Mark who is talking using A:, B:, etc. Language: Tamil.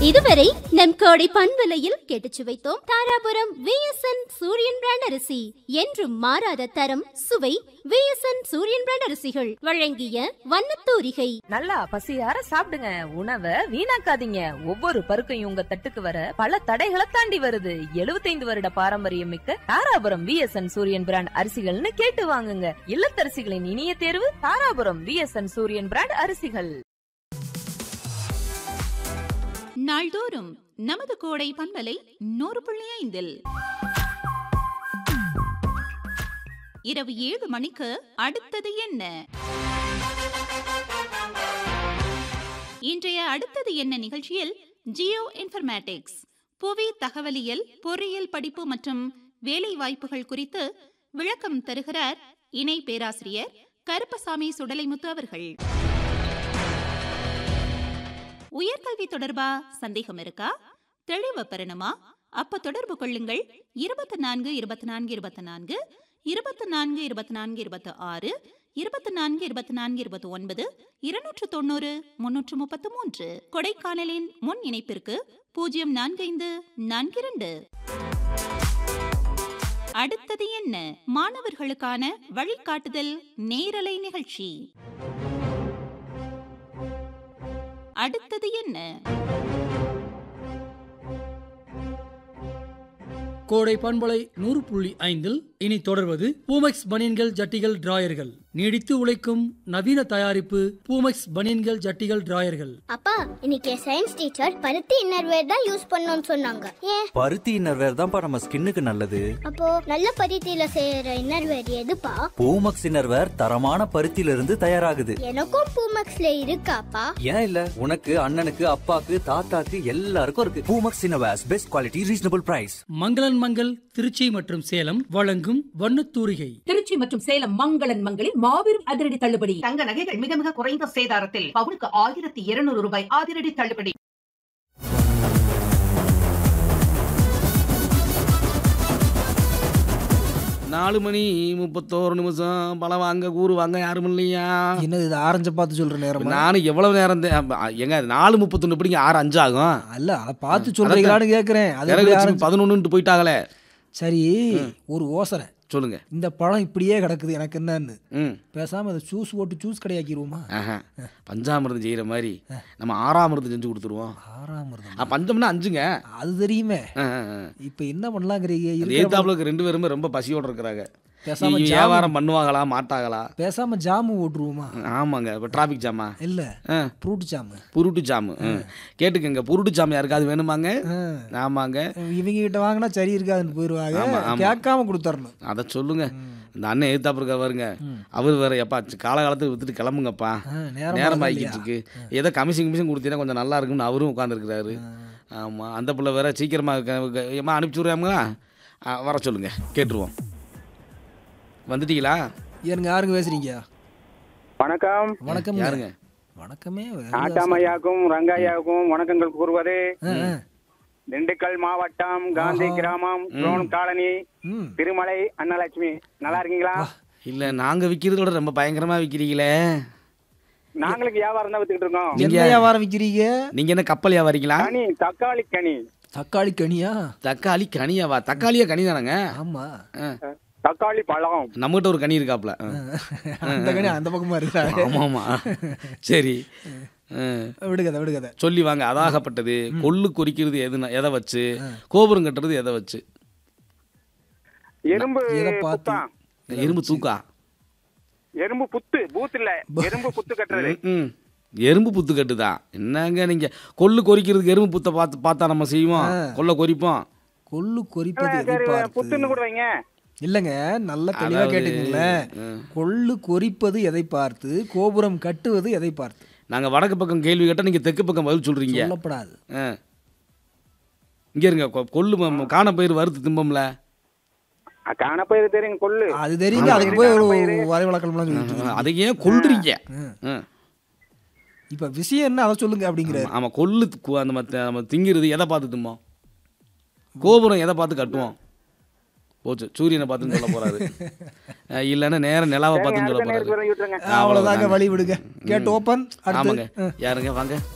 A: இதுவரை நம் கோடை பண்பலையில் கேட்டுச் சுவைத்தோம் தாராபுரம் விஎஸ்என் சூரியன் பிராண்ட் அரிசி என்றும் மாறாத தரம் சுவை விஎஸ்என் சூரியன் பிராண்ட் அரிசிகள் வழங்கிய வண்ணத்தூரிகை
B: நல்லா பசியார சாப்பிடுங்க உணவை வீணாக்காதீங்க ஒவ்வொரு பருக்கையும் உங்க தட்டுக்கு வர பல தடைகளை தாண்டி வருது 75 வருட பாரம்பரியம் மிக்க தாராபுரம் விஎஸ்என் சூரியன் பிராண்ட் அரிசிகள்னு கேட்டு வாங்குங்க இல்லத்தரசிகளின் இனிய தேர்வு தாராபுரம் விஎஸ்என் சூரியன் பிராண்ட் அரிசிகள்
C: நாள்தோறும் நமது கோடை பண்பலை நூறு புள்ளி ஐந்தில் இரவு ஏழு மணிக்கு அடுத்தது என்ன இன்றைய அடுத்தது என்ன நிகழ்ச்சியில் ஜியோ இன்ஃபர்மேட்டிக்ஸ் புவி தகவலியல் பொறியியல் படிப்பு மற்றும் வேலை வாய்ப்புகள் குறித்து விளக்கம் தருகிறார் இணை பேராசிரியர் கருப்பசாமி சுடலைமுத்து அவர்கள் உயர்கல்வி தொடர்பா சந்தேகம் இருக்கா தெளிவு பெறணுமா அப்ப தொடர்பு கொள்ளுங்கள் இருபத்தி நான்கு இருபத்தி நான்கு இருபத்தி நான்கு இருபத்தி நான்கு இருபத்தி நான்கு இருபத்தி ஆறு இருபத்தி நான்கு இருபத்தி நான்கு இருபத்தி ஒன்பது இருநூற்று தொண்ணூறு முன்னூற்று முப்பத்து மூன்று கொடைக்கானலின் முன் இணைப்பிற்கு பூஜ்ஜியம் நான்கு ஐந்து நான்கு இரண்டு அடுத்தது என்ன மாணவர்களுக்கான வழிகாட்டுதல் நேரலை நிகழ்ச்சி அடுத்தது என்ன
D: கோடை பண்பலை நூறு புள்ளி ஐந்தில் இனி தொடர்வது பூமெக்ஸ் பனியன்கள் ஜட்டிகள் டிராயர்கள் நீடித்து உழைக்கும் நவீன தயாரிப்பு பூமெக்ஸ் பனியன்கள் ஜட்டிகள் டிராயர்கள்
E: அப்பா இன்னைக்கு சயின்ஸ் டீச்சர் பருத்தி இன்னர்வேர் தான் யூஸ் பண்ணணும்னு சொன்னாங்க ஏன்
F: பருத்தி இன்னர்வேர் தான்ப்பா நம்ம ஸ்கின்னுக்கு நல்லது
E: அப்போ நல்ல பருத்தியில செய்யற இன்னர்வேர் எதுப்பா
F: பூமக்ஸ் இன்னர்வேர் தரமான பருத்தியில இருந்து தயாராகுது
E: எனக்கும் பூமக்ஸ்ல இருக்காப்பா
F: ஏன் இல்ல உனக்கு அண்ணனுக்கு அப்பாக்கு தாத்தாக்கு எல்லாருக்கும் இருக்கு Poomex innerwears best quality reasonable price
D: Mangalan Mangal Trichy மற்றும் சேலம் வழங்கும் வண்ணத்தூரிகை
G: திருச்சி மற்றும் சேலம் மங்களன் மங்களில் மாபெரும் அதிரடி தள்ளுபடி
H: தங்க நகைகள் மிக மிக குறைந்த சேதாரத்தில் பவுனுக்கு ஆயிரத்தி இருநூறு ரூபாய் அதிரடி தள்ளுபடி
I: நாலு மணி முப்பத்தோரு நிமிஷம் பழம் வாங்க கூறு வாங்க யாரும் இல்லையா
J: என்னது இது ஆரஞ்ச பார்த்து சொல்ற நேரம்
I: நானும் எவ்வளவு நேரம் தே- அப்ப, எங்க நாலு முப்பத்தொன்னு பிடிங்க ஆறு அஞ்சு ஆகும்
J: அல்ல அதை பார்த்து சொல்றீங்களான்னு கேக்குறேன் அது
I: விறகு
J: எப்படி
I: வச்சு
J: ஆரஞ்சு-
I: பதினொன்னுட்டு போயிட்டாங்களே
J: சரி ஒரு யோசனை
I: சொல்லுங்க
J: இந்த பழம் இப்படியே கிடக்குது எனக்கு என்னன்னு
I: ம்
J: பேசாம அதை ஜூஸ் போட்டு ஜூஸ் கடையாக்கிடுவோமா
I: ஆஹா. பஞ்சாமிர்தம் செய்யற மாதிரி நம்ம ஆறாமிர்தம் செஞ்சு கொடுத்துருவோம்
J: ஆறாமிருதம்
I: ஆ, பஞ்சம்னா அஞ்சுங்க
J: அது தெரியுமே
I: ஆ, ஆ, ஆ.
J: இப்ப என்ன பண்ணலாங்கிறீங்க
I: அந்த
J: இருக்கிற
I: ஏத்தாப்புல ரெண்டு பேருமே ரொம்ப பசியோட இருக்கிறாங்க
J: பேசாம
I: இவங்க
J: ஜாமு-
I: வியாபாரம் பண்ணுவாங்களா மாட்டாங்களா
J: பேசாம ஜாமு ஓட்டுருவோமா
I: ஆமாங்க இப்போ டிராஃபிக் ஜாமா
J: இல்ல
I: ஆ
J: ஃப்ரூட் ஜாமு
I: புருட்டு ஜாமு ம். கேட்டுக்கங்க புருட்டு ஜாம் யாருக்காவது வேணுமாங்க
J: ஆ.
I: ஆமாங்க
J: இவங்க கிட்ட வாங்கினா சரி இருக்காதுன்னு போயிருவாங்க
I: ஆமா, ஆமா.
J: கேட்காம கொடுத்துடணும்
I: அதை சொல்லுங்க இந்த அண்ணன் எதிர்த்தாப்பு இருக்கார் பாருங்க அவர் வேற எப்பா காலகாலத்துக்கு வித்துட்டு கிளம்புங்கப்பா
J: ஆ, நேரம்
I: நேரம்
J: ஆகுதா
I: ஆகிக்கிட்டு இருக்கு ஏதோ கமிஷன் கமிஷன் கொடுத்தீங்கன்னா கொஞ்சம் நல்லா இருக்கும்னு அவரும் உட்காந்துருக்கிறாரு ஆமாம் அந்த பிள்ளை வேற சீக்கிரமா க- ஏம்மா அனுப்பிச்சி விட்றாங்களா வர சொல்லுங்க கேட்டுருவோம் வந்துட்டீங்களா
J: எனக்கு யாருங்க பேசுறீங்க
K: வணக்கம்
J: வணக்கம்
I: யாருங்க
J: வணக்கமே
K: ஆட்டாமையாக்கும் ரங்காயாவுக்கும் வணக்கங்கள் கூறுவது
J: ஆ, ஆ.
K: திண்டுக்கல் மாவட்டம் காந்தி
J: ஆஹா.
K: கிராமம் ரோன் காலனி
J: ம்
K: திருமலை அன்னலட்சுமி நல்லா இருக்கீங்களா
I: இல்லை நாங்கள் விற்கிறதோட ரொம்ப பயங்கரமாக விற்கிறீங்களே
K: நாங்களுக்கு வியாபாரம் தான் வித்துக்கிட்டு இருக்கோம்
I: நீங்க-
J: என்ன வியாபாரம் விற்கிறீங்க
I: நீங்கள் என்ன கப்பல் வியாபாரிங்களா
K: கனி தக்காளி கனி
J: தக்காளி கனியா
I: தக்காளி கனியாவா தக்காளியா கனி தானங்க
J: ஆமா
K: தக்காளி பழம்
I: நம்மகிட்ட ஒரு கனி இருக்காப்ல ஆ.
J: அந்த கனி அந்த பக்கமா இருக்காங்க
I: ஆமா ஆமா சரி ஆ.
J: விடுகதை விடுகதை
I: சொல்லி வாங்க அதாகப்பட்டது கொள்ளு குறிக்கிறது எதுனா எதை வச்சு கோபுரம் கட்டுறது எதை வச்சு
K: எறும்பு
J: எதை பார்த்து?
K: புத்தா
I: எறும்பு தூக்கா
K: எறும்பு புத்து பூத் இல்ல எறும்பு புத்து கட்டுறது
I: ம் எறும்பு புத்து கட்டுதா என்னங்க நீங்க கொள்ளு கொறிக்கிறதுக்கு எறும்பு புத்தை பார்த்து பார்த்தா நம்ம செய்வோம் கொல்ல கொறிப்போம்
J: கொள்ளு கொறிப்பது எதை
K: சரி
J: பார்த்து
K: புத்துன்னு கூட வைங்க
J: இல்லைங்க நல்ல தெளிவா
I: அதாவது,
J: கேட்டுக்கீங்களேன்
I: ம்.
J: கொள்ளு கொறிப்பது எதை பார்த்து கோபுரம் கட்டுவது எதை பார்த்து
I: நாங்க வடக்கு பக்கம் கேள்வி கேட்டா நீங்க தெற்கு பக்கம் பதில் சொல்றீங்க
J: சொல்லப்படாது
I: ஆ. இங்க இருங்க கொ- கொள்ளு ம- காணப்பயிர் வறுத்து திம்பம்ல
K: காணப்பயிறு தெரியும் கொள்ளு
J: அது தெரியுங்க அதுக்கு போய் ஒரு வரை வழக்கம்லாம் சொல்லிட்டு இருக்கீங்க.
I: அதை ஏன் கொல்றீங்க
J: ம்.
I: ஆ.
J: இப்ப விஷயம் என்ன அதை சொல்லுங்க அப்படிங்கிறாரு
I: ஆமா கொள்ளு கு- அந்த மத்த- நம்ம திங்கிறது எதை பார்த்து திம்போம் கோபுரம் எதை பார்த்து கட்டுவோம் போச்சு சூரியனை பார்த்துன்னு சொல்ல போறாரு அஹ் இல்லைன்னா நேரம் நிலாவை பார்த்துன்னு சொல்ல
K: அடுத்த நேரத்துக்கு
I: போறாரு
K: விட்டுருங்க
J: அவ்வளவுதாங்க வழி விடுங்க கேட் ஓப்பன்
I: ஆமாங்க
J: அடுத்து
I: யாருங்க வாங்க